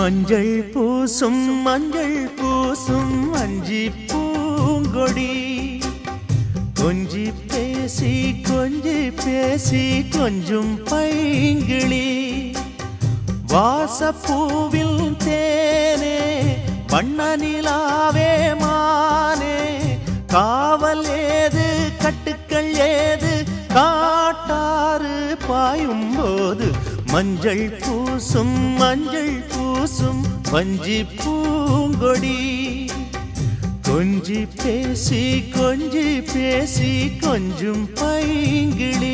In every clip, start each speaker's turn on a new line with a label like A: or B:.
A: மஞ்சள் பூசும் மஞ்சள் பூசும் அஞ்சி பூங்கொடி கொஞ்சி பேசி கொஞ்சி பேசி கொஞ்சம் பைங்கிளி வாசப்பூவில் தேனே வண்ண நிலாவே மானே காவல் ஏது கட்டுக்கள் ஏது காட்டாறு பாயும் போது மஞ்சள் பூசும் மஞ்சள் பூசும் வஞ்சி பூங்கொடி கொஞ்சி பேசி கொஞ்சி பேசி கொஞ்சம் பைங்கிளி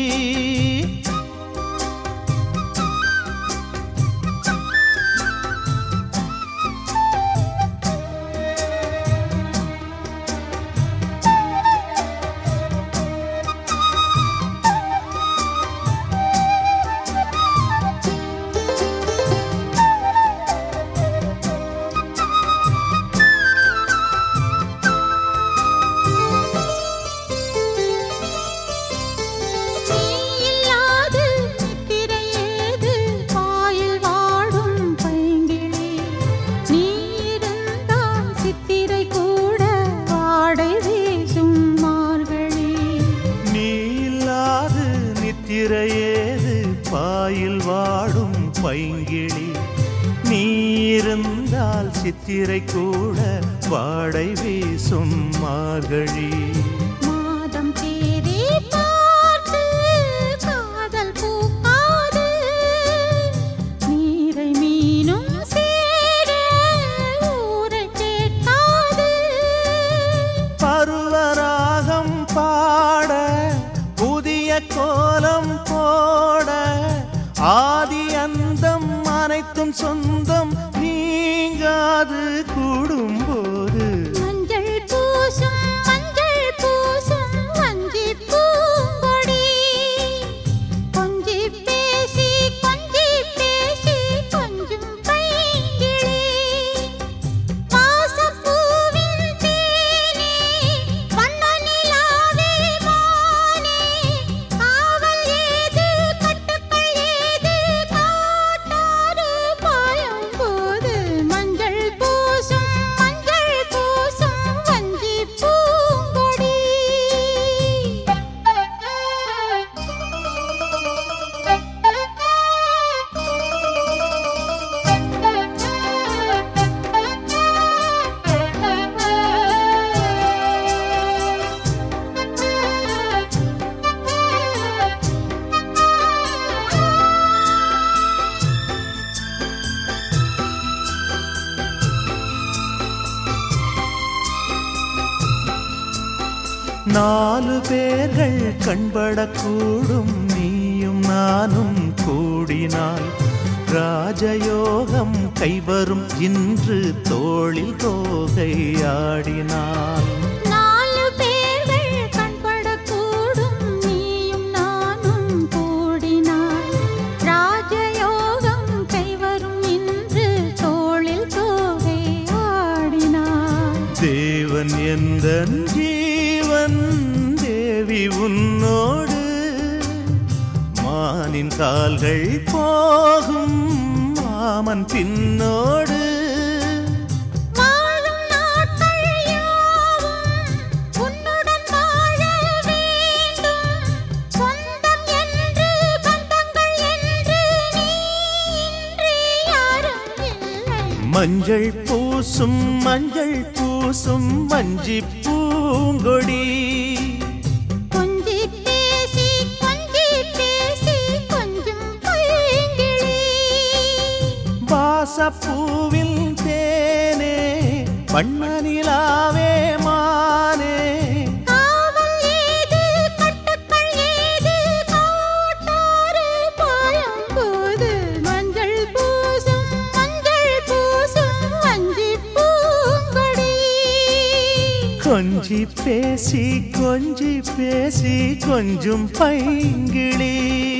B: நீயில்லாது நித்திரையேது பாயில் வாடும் பைங்கிளி நீ இருந்தால் சித்திரை கூட வாடை வீசும் மார்கழி
A: நீ இல்லாது நித்திரையேது பாயில் வாடும் பைங்கிளி நீ இருந்தால் சித்திரை கூட வாடை வீசும் மார்கழி
B: மாதம் தேதி பார்த்து காதல் பூக்காது நீரை மீனும் சேர ஊரை கேட்காது
A: பருவராகம் பாட புதிய கோலம் போட ஆதி அந்தம் அனைத்தும் சொந்தம் நீங்காது கூடும்போது
B: மஞ்சள் பூசும் மஞ்சள் பூசும் வஞ்சி பூங்கொடி கொஞ்சி பேசி கொஞ்சி பேசி கொஞ்சம் பைங்கிளி வாசப்பூவின் தேனே வண்ண நிலாவே மானே காவல் ஏது கட்டுக்கள் ஏது காட்டாறு பாயும் போது மஞ்சள் பூசும் மஞ்சள் பூசும் வஞ்சி பூங்கொடி
A: நாலு பேர்கள் கண்படக்கூடும் நீயும் நானும் கூடினாய் ராஜயோகம் கைவரும் இன்று தோளில் தோகை ஆடினாள்
B: நாலு பேர்கள் கண்படக்கூடும் நீயும் நானும் கூடினாய் ராஜயோகம் கைவரும் இன்று தோளில் தோகை ஆடினாய்
A: தேவன் எந்த ஜீவன் தேவி உன்னோடு மானின் கால்கள் போகும் மாமன் பின்னோடு
B: வாழும் நாட்கள் யாவும் உன்னுடன் வாழ வேண்டும் சொந்தம் என்று பந்தங்கள் என்று நீ இன்றி யாரும் இல்லை
A: மஞ்சள் பூசும் மஞ்சள் பூசும் மஞ்சி பூங்கொடி
B: கொஞ்சி பேசி கொஞ்சி பேசி கொஞ்சம் பைங்கிளி
A: வாசப்பூவில் தேனே வண்ண நிலாவே மானே
B: காவல் ஏது கட்டுக்கள் ஏது காட்டாறு பாயும் போது மஞ்சள் பூசும் மஞ்சள் பூசும் வஞ்சி பூங்கொடி
A: கொஞ்சி பேசி கொஞ்சி பேசி கொஞ்சம் பைங்கிளி